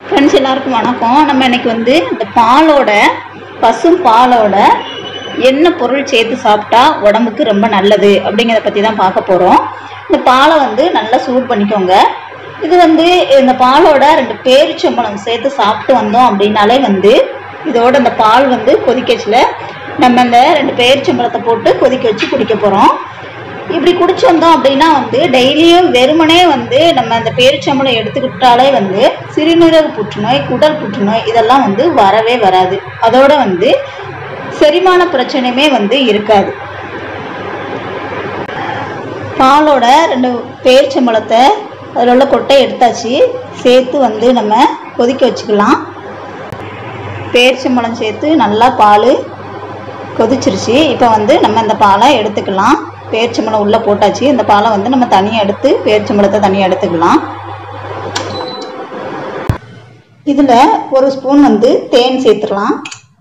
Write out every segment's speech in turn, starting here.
friends எல்லாருக்கும் வணக்கம் நம்ம இன்னைக்கு வந்து இந்த பாலோட பசும் பாலோட என்ன பொருள் சேர்த்து சாப்பிட்டா உடம்புக்கு ரொம்ப நல்லது அப்படிங்கிறத பற்றி தான் பார்க்க போகிறோம் இந்த பாலை வந்து நல்லா சூடு பண்ணிக்கோங்க இது வந்து இந்த பாலோட ரெண்டு பேரிச்சம்பழம் சேர்த்து சாப்பிட்டு வந்தோம் அப்படின்னாலே வந்து இதோட இந்த பால் வந்து கொதிக்கச்சில் நம்ம இந்த ரெண்டு பேரிச்சம்பழத்தை போட்டு கொதிக்க வச்சு குடிக்க போகிறோம் இப்படி குடிச்சு வந்தோம் அப்படின்னா வந்து டெய்லியும் வெறுமனே வந்து நம்ம அந்த பேரிச்சம்பளம் எடுத்துக்கிட்டாலே வந்து சிறுநீரக புற்றுநோய் குடல் புற்றுநோய் இதெல்லாம் வந்து வரவே வராது அதோட வந்து செரிமான பிரச்சனையுமே வந்து இருக்காது பாலோட ரெண்டு பேரிச்சம்பழத்தை அதில் உள்ள கொட்டை எடுத்தாச்சு சேர்த்து வந்து நம்ம கொதிக்க வச்சுக்கலாம் பேரிச்சம்பழம் சேர்த்து நல்லா பால் கொதிச்சிருச்சு இப்போ வந்து நம்ம இந்த பாலை எடுத்துக்கலாம் பேரிச்சம்பழம் உள்ளே போட்டாச்சு இந்த பாலை வந்து நம்ம தனியாக எடுத்து பேரிச்சம்பழத்தை தனியாக எடுத்துக்கலாம் இதில் ஒரு ஸ்பூன் வந்து தேன் சேர்த்துக்கலாம்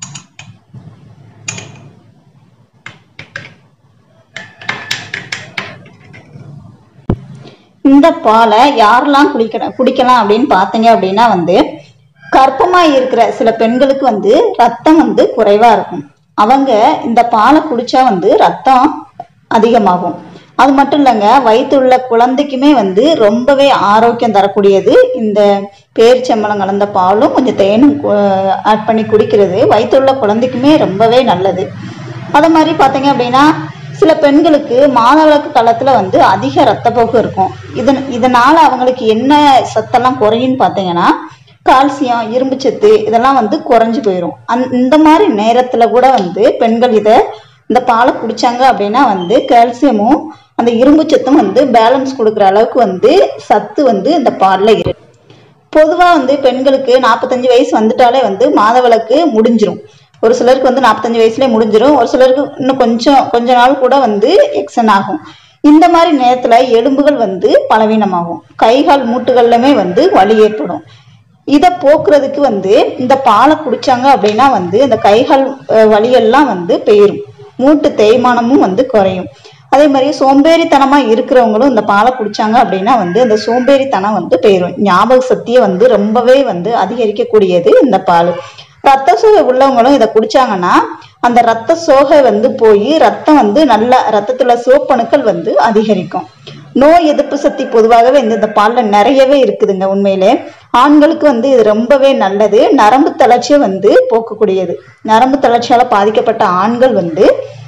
இந்த பாலை யாரெல்லாம் குடிக்க குடிக்கலாம் அப்படின்னு பார்த்தீங்க அப்படின்னா வந்து கர்ப்பமாக இருக்கிற சில பெண்களுக்கு வந்து ரத்தம் வந்து குறைவாக இருக்கும் அவங்க இந்த பாலை குடிச்சா வந்து ரத்தம் அதிகமாகும் அது மட்டும் இல்லைங்க வயிற்றுள்ள குழந்தைக்குமே வந்து ரொம்பவே ஆரோக்கியம் தரக்கூடியது இந்த பேரிச்சம்பழம் கலந்த பாலும் கொஞ்சம் தேனும் ஆட் பண்ணி குடிக்கிறது வயிற்றுள்ள குழந்தைக்குமே ரொம்பவே நல்லது அதே மாதிரி பார்த்தீங்க அப்படின்னா சில பெண்களுக்கு மாதவிளக்கு காலத்தில் வந்து அதிக ரத்தப்போக்கு இருக்கும் இதன் இதனால் அவங்களுக்கு என்ன சத்தெல்லாம் குறையுன்னு பார்த்தீங்கன்னா கால்சியம் இரும்புச்சத்து இதெல்லாம் வந்து குறைஞ்சு போயிடும் அந் இந்த மாதிரி நேரத்தில் கூட வந்து பெண்கள் இதை இந்த பாலை குடிச்சாங்க அப்படின்னா வந்து கால்சியமும் அந்த இரும்புச்சத்தும் வந்து பேலன்ஸ் கொடுக்குற அளவுக்கு வந்து சத்து வந்து இந்த பாலில் இருக்கு பொதுவாக வந்து பெண்களுக்கு நாற்பத்தஞ்சு வயசு வந்துட்டாலே வந்து மாதவிளக்கு முடிஞ்சிரும் ஒரு சிலருக்கு வந்து நாற்பத்தஞ்சு வயசுலேயே முடிஞ்சிரும் ஒரு சிலருக்கு இன்னும் கொஞ்சம் கொஞ்ச நாள் கூட வந்து எக்ஸன் ஆகும் இந்த மாதிரி நேரத்தில் எலும்புகள் வந்து பலவீனமாகும் கைகால் மூட்டுகள்லையுமே வந்து வலி ஏற்படும் இதை போக்குறதுக்கு வந்து இந்த பாலை குடிச்சாங்க அப்படின்னா வந்து இந்த கைகால் அஹ், வலியெல்லாம் வந்து பெயரும் மூட்டு தேய்மானமும் வந்து குறையும் அதே மாதிரி சோம்பேறித்தனமா இருக்கிறவங்களும் இந்த பாலை குடிச்சாங்க அப்படின்னா வந்து அந்த சோம்பேறித்தனம் வந்து பெயரும் ஞாபக சக்தியை வந்து ரொம்பவே வந்து அதிகரிக்கக்கூடியது இந்த பால் ரத்த சோகை உள்ளவங்களும் இதை குடிச்சாங்கன்னா அந்த ரத்த சோகை வந்து போய் ரத்தம் வந்து நல்லா ரத்தத்துல சிவப்பணுக்கள் வந்து அதிகரிக்கும் நோய் எதிர்ப்பு சக்தி பொதுவாகவே இந்த இந்த பாலில் நிறையவே இருக்குதுங்க உண்மையிலே ஆண்களுக்கு வந்து இது ரொம்பவே நல்லது நரம்பு தளர்ச்சியை வந்து போக்கக்கூடியது நரம்பு தளர்ச்சியால பாதிக்கப்பட்ட ஆண்கள் வந்து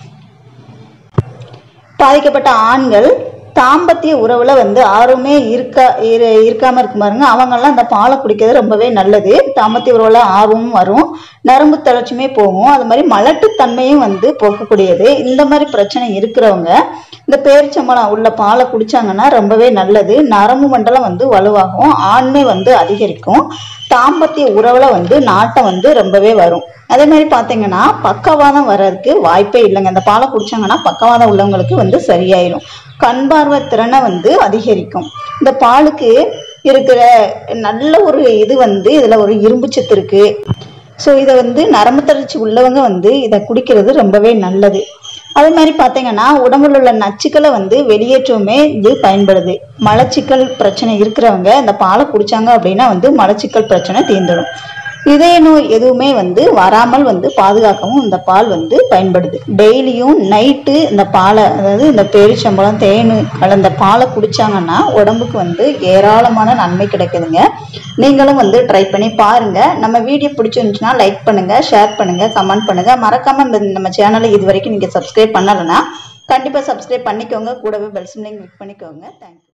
பாதிக்கப்பட்ட ஆண்கள் தாம்பத்திய உறவுல வந்து ஆர்வமே இருக்கா இரு- இருக்காம இருக்கும் பாருங்க அவங்கெல்லாம் இந்த பாலை குடிக்கிறது ரொம்பவே நல்லது தாம்பத்திய உறவுல ஆர்வமும் வரும் நரம்பு தளர்ச்சியுமே போகும் அது மாதிரி மலட்டுத்தன்மையும் வந்து போக்கக்கூடியது இந்த மாதிரி பிரச்சனை இருக்கிறவங்க இந்த பேரிச்சம்பழம் உள்ள பாலை குடிச்சாங்கன்னா ரொம்பவே நல்லது நரம்பு மண்டலம் வந்து வலுவாகும் ஆண்மை வந்து அதிகரிக்கும் தாம்பத்திய உறவுல வந்து நாட்டம் வந்து ரொம்பவே வரும் அதே மாதிரி பார்த்தீங்கன்னா பக்கவாதம் வர்றதுக்கு வாய்ப்பே இல்லைங்க இந்த பாலை குடிச்சாங்கன்னா பக்கவாதம் உள்ளவங்களுக்கு வந்து சரியாயிடும் கண் பார்வை திறனை வந்து அதிகரிக்கும் இந்த பாலுக்கு இருக்கிற நல்ல ஒரு இது வந்து இதில் ஒரு இரும்புச்சத்து இருக்கு ஸோ இதை வந்து நரம்பு தளர்ச்சி உள்ளவங்க வந்து இதை குடிக்கிறது ரொம்பவே நல்லது அதே மாதிரி பார்த்தீங்கன்னா உடம்புல உள்ள நச்சுக்களை வந்து வெளியேற்றவுமே இது பயன்படுது மலச்சிக்கல் பிரச்சனை இருக்கிறவங்க இந்த பாலை குடிச்சாங்க அப்படின்னா வந்து மலச்சிக்கல் பிரச்சனை தீர்ந்துடும் இதய நோய் எதுவுமே வந்து வராமல் வந்து பாதுகாக்கவும் இந்த பால் வந்து பயன்படுது டெய்லியும் நைட்டு இந்த பாலை அதாவது இந்த பேரிச்சம்பழம் தேன் கலந்த பாலை குடிச்சாங்கன்னா உடம்புக்கு வந்து ஏராளமான நன்மை கிடைக்குதுங்க நீங்களும் வந்து ட்ரை பண்ணி பாருங்க நம்ம வீடியோ பிடிச்சிருந்துச்சுன்னா லைக் பண்ணுங்க ஷேர் பண்ணுங்க கமெண்ட் பண்ணுங்க மறக்காம இந்த நம்ம சேனலை இது வரைக்கும் நீங்க சப்ஸ்கிரைப் பண்ணலைன்னா கண்டிப்பா சப்ஸ்கிரைப் பண்ணிக்கோங்க கூடவே பெல் சிம்லையும் கிளிக் பண்ணிக்கோங்க தேங்க்யூ